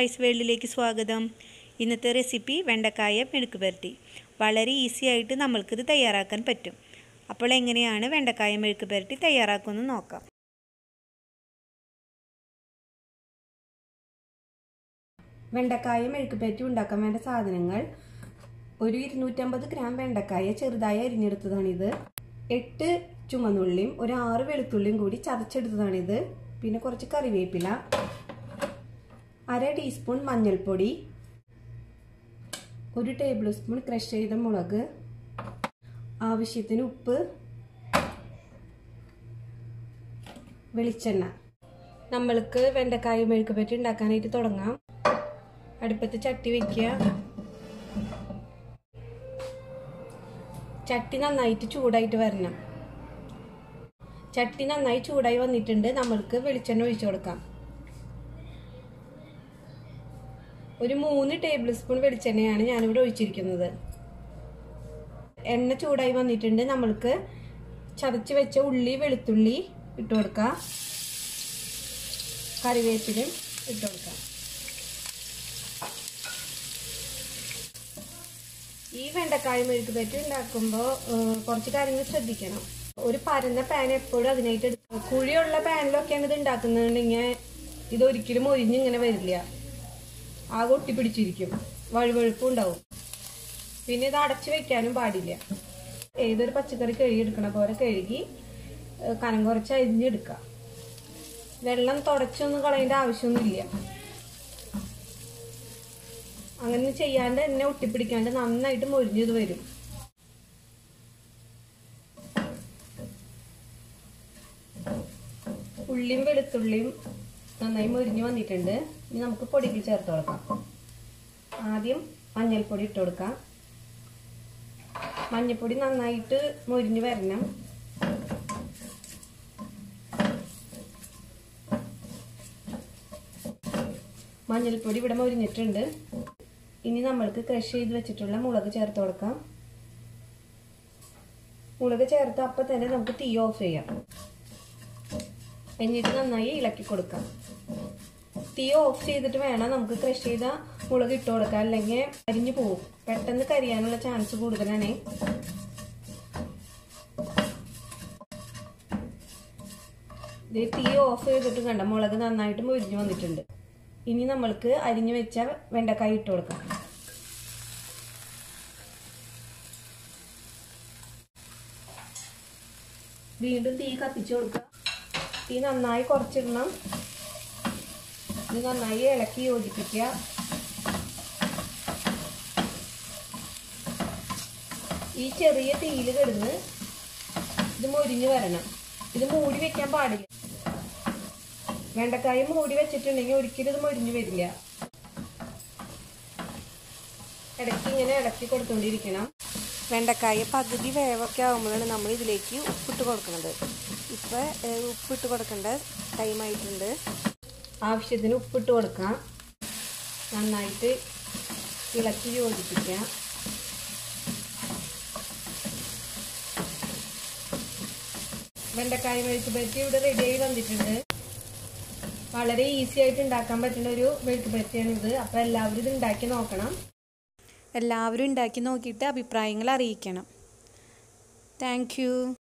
spice വേൾഡിലേക്ക് സ്വാഗതം ഇന്നത്തെ റെസിപ്പി വെണ്ടക്കായ മെഴുക്ക് പുരട്ടി വളരെ ഈസി ആയിട്ട് നമ്മൾക്കിത് തയ്യാറാക്കാൻ പറ്റും അപ്പോൾ എങ്ങനെയാണ് വെണ്ടക്കായ മെഴുക്ക് പുരട്ടി തയ്യാറാക്കുമെന്ന് നോക്കാം വെണ്ടക്കായ മെഴുക്ക് പുരട്ടി ഉണ്ടാക്കാൻ വേണ്ട സാധനങ്ങൾ ഒരു ഇരുന്നൂറ്റമ്പത് ഗ്രാം വെണ്ടക്കായ ചെറുതായി അരിഞ്ഞെടുത്തതാണിത് എട്ട് ചുമന്നുള്ളിയും ഒരു ആറ് വെളുത്തുള്ളിയും കൂടി ചതച്ചെടുത്തതാണിത് പിന്നെ കുറച്ച് കറിവേപ്പില അര ടീസ്പൂൺ മഞ്ഞൾപ്പൊടി ഒരു ടേബിൾ സ്പൂൺ ക്രഷ് ചെയ്ത മുളക് ആവശ്യത്തിന് ഉപ്പ് വെളിച്ചെണ്ണ നമ്മൾക്ക് വെണ്ടക്കായ മെഴുക്ക് പറ്റി ഉണ്ടാക്കാനായിട്ട് തുടങ്ങാം അടുപ്പത്ത് ചട്ടി വെക്കുക ചട്ടി നന്നായിട്ട് ചൂടായിട്ട് വരണം ചട്ടി നന്നായി ചൂടായി വന്നിട്ടുണ്ട് നമ്മൾക്ക് വെളിച്ചെണ്ണ ഒഴിച്ചു കൊടുക്കാം ഒരു മൂന്ന് ടേബിൾ സ്പൂൺ വെളിച്ചെണ്ണയാണ് ഞാനിവിടെ ഒഴിച്ചിരിക്കുന്നത് എണ്ണ ചൂടായി വന്നിട്ടുണ്ട് നമ്മൾക്ക് ചതച്ച് വെച്ച ഉള്ളി വെളുത്തുള്ളി ഇട്ട് കൊടുക്കാം കറിവേപ്പിലും ഇട്ട് കൊടുക്കാം ഈ വെണ്ടക്കായ മെഴുക്ക് പറ്റി ഉണ്ടാക്കുമ്പോൾ കുറച്ച് കാര്യങ്ങൾ ശ്രദ്ധിക്കണം ഒരു പരന്ന പാൻ എപ്പോഴും അതിനായിട്ട് എടുക്കുക കുഴിയുള്ള പാനിലൊക്കെയാണ് ഇത് ഉണ്ടാക്കുന്നുണ്ടെങ്കിൽ ഇതൊരിക്കലും ഒരിഞ്ഞിങ്ങനെ വരില്ല ആകെ ഒട്ടിപ്പിടിച്ചിരിക്കും വഴുവഴുപ്പും ഉണ്ടാവും പിന്നെ ഇത് അടച്ചു വെക്കാനും പാടില്ല ഏതൊരു പച്ചക്കറി കഴുകിയെടുക്കണ പോലെ കഴുകി കനം കുറച്ച് അരിഞ്ഞെടുക്കുക വെള്ളം തുടച്ചൊന്നും കളയേണ്ട ആവശ്യമൊന്നുമില്ല അങ്ങനെ ചെയ്യാണ്ട് എന്നെ ഒട്ടിപ്പിടിക്കാണ്ട് നന്നായിട്ട് മൊരിഞ്ഞത് വരും ഉള്ളിയും വെളുത്തുള്ളിയും നന്നായി മൊരിഞ്ഞ് വന്നിട്ടുണ്ട് ഇനി നമുക്ക് പൊടികൾ ചേർത്ത് കൊടുക്കാം ആദ്യം മഞ്ഞൾപ്പൊടി ഇട്ട് കൊടുക്കാം മഞ്ഞൾപ്പൊടി നന്നായിട്ട് മൊരിഞ്ഞ് വരണം മഞ്ഞൾപ്പൊടി ഇവിടെ മൊരിഞ്ഞിട്ടുണ്ട് ഇനി നമ്മൾക്ക് ക്രഷ് ചെയ്ത് വെച്ചിട്ടുള്ള മുളക് ചേർത്ത് കൊടുക്കാം മുളക് ചേർത്ത് അപ്പം തന്നെ നമുക്ക് തീ ഓഫ് ചെയ്യാം എന്നിട്ട് നന്നായി ഇളക്കി കൊടുക്കാം തീ ഓഫ് ചെയ്തിട്ട് വേണം നമുക്ക് ക്രഷ് ചെയ്ത മുളക് ഇട്ട് കൊടുക്കാം അല്ലെങ്കിൽ അരിഞ്ഞു പോകും പെട്ടെന്ന് കരിയാനുള്ള ചാൻസ് കൂടുതലാണ് തീ ഓഫ് ചെയ്തിട്ട് കണ്ട മുളക് നന്നായിട്ട് മൊരിഞ്ഞു വന്നിട്ടുണ്ട് ഇനി നമ്മൾക്ക് അരിഞ്ഞു വെച്ച വെണ്ടക്കായ ഇട്ട് കൊടുക്കാം വീണ്ടും തീ കത്തിച്ചു കൊടുക്കുക തീ നന്നായി കുറച്ചിടണം ഇത് നന്നായി ഇളക്കി യോജിപ്പിക്കുക ഈ ചെറിയ തീയിൽ കിടന്ന് ഇത് മൊരിഞ്ഞു വരണം ഇത് മൂടി വെക്കാൻ പാടില്ല വെണ്ടക്കായ മൂടി വെച്ചിട്ടുണ്ടെങ്കിൽ ഒരിക്കലും ഇത് മൊരിഞ്ഞു വരില്ല ഇടയ്ക്ക് ഇങ്ങനെ ഇളക്കി കൊടുത്തുകൊണ്ടിരിക്കണം വെണ്ടക്കായ പകുതി വേവൊക്കെ ആകുമ്പോഴാണ് നമ്മൾ ഇതിലേക്ക് ഉപ്പിട്ട് കൊടുക്കുന്നത് ഇപ്പോൾ ഉപ്പിട്ട് കൊടുക്കേണ്ട ടൈമായിട്ടുണ്ട് ആവശ്യത്തിന് ഉപ്പിട്ട് കൊടുക്കാം നന്നായിട്ട് ഇളക്കി യോജിപ്പിക്കാം വെണ്ടക്കായ മെഴുക്ക് പറ്റി ഇവിടെ റെഡിയായി വന്നിട്ടുണ്ട് വളരെ ഈസി ആയിട്ട് ഉണ്ടാക്കാൻ പറ്റുന്ന ഒരു മെഴുക്ക് പറ്റിയാണിത് അപ്പോൾ എല്ലാവരും ഇത് ഉണ്ടാക്കി നോക്കണം എല്ലാവരും ഉണ്ടാക്കി നോക്കിയിട്ട് അഭിപ്രായങ്ങൾ അറിയിക്കണം താങ്ക്